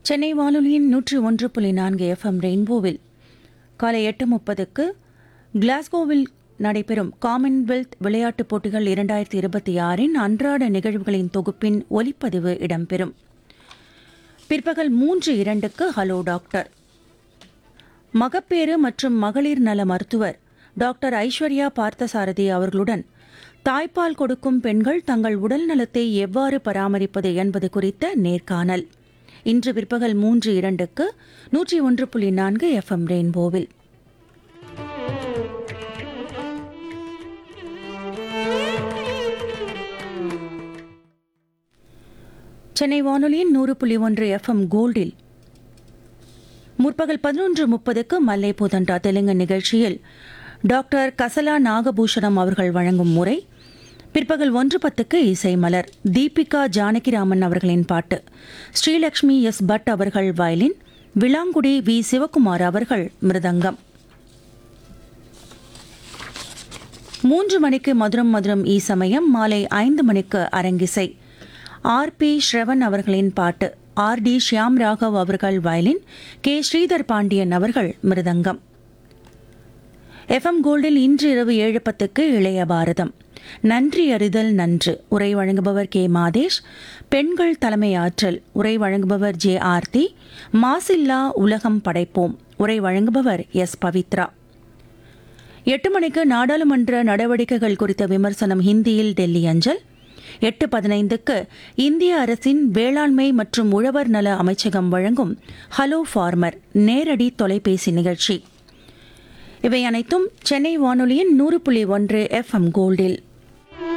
சென்னை வானொலியின் நூற்றி ஒன்று புள்ளி நான்கு எஃப்எம் ரெயின்போவில் காலை எட்டு முப்பதுக்கு கிளாஸ்கோவில் நடைபெறும் காமன்வெல்த் விளையாட்டுப் போட்டிகள் இரண்டாயிரத்தி இருபத்தி ஆறின் அன்றாட நிகழ்வுகளின் தொகுப்பின் ஒலிப்பதிவு இடம்பெறும் பிற்பகல் மூன்று இரண்டுக்கு ஹலோ டாக்டர் மகப்பேறு மற்றும் மகளிர் நல மருத்துவர் டாக்டர் ஐஸ்வர்யா பார்த்தசாரதி அவர்களுடன் தாய்ப்பால் கொடுக்கும் பெண்கள் தங்கள் உடல் நலத்தை எவ்வாறு பராமரிப்பது என்பது குறித்த நேர்காணல் இன்று பிற்பகல் மூன்று இரண்டுக்கு நூற்றி ஒன்று புள்ளி நான்கு எஃப்எம் ரெயின்போவில் சென்னை வானொலியின் நூறு புள்ளி ஒன்று எஃப்எம் கோல்டில் முற்பகல் பதினொன்று முப்பதுக்கு மல்லை புதண்டா தெலுங்கு நிகழ்ச்சியில் டாக்டர் கசலா நாகபூஷணம் அவர்கள் வழங்கும் முறை பிற்பகல் ஒன்று பத்துக்கு இசை மலர் தீபிகா ஜானகிராமன் அவர்களின் பாட்டு ஸ்ரீலக்ஷ்மி எஸ் பட் அவர்கள் வயலின் விளாங்குடி வி சிவகுமார் அவர்கள் மிருதங்கம் மூன்று மணிக்கு மதுரம் மதுரம் ஈ சமயம் மாலை ஐந்து மணிக்கு அரங்கிசை ஆர் பி ஸ்ரவன் அவர்களின் பாட்டு ஆர் டி ஷியாம் ராகவ் அவர்கள் வயலின் கே ஸ்ரீதர் பாண்டியன் அவர்கள் மிருதங்கம் எஃப்எம் கோல்டில் இன்று இரவு ஏழு பத்துக்கு இளைய பாரதம் நன்றி அறிதல் நன்று உரை வழங்குபவர் கே மாதேஷ் பெண்கள் தலைமை ஆற்றல் உரை வழங்குபவர் ஜே ஆர்த்தி மாசில்லா உலகம் படைப்போம் உரை வழங்குபவர் எஸ் பவித்ரா எட்டு மணிக்கு நாடாளுமன்ற நடவடிக்கைகள் குறித்த விமர்சனம் ஹிந்தியில் டெல்லி அஞ்சல் எட்டு பதினைந்துக்கு இந்திய அரசின் வேளாண்மை மற்றும் உழவர் நல அமைச்சகம் வழங்கும் ஹலோ ஃபார்மர் நேரடி தொலைபேசி நிகழ்ச்சி இவை அனைத்தும் சென்னை வானொலியின் நூறு புள்ளி ஒன்று எஃப்எம் கோல்டில்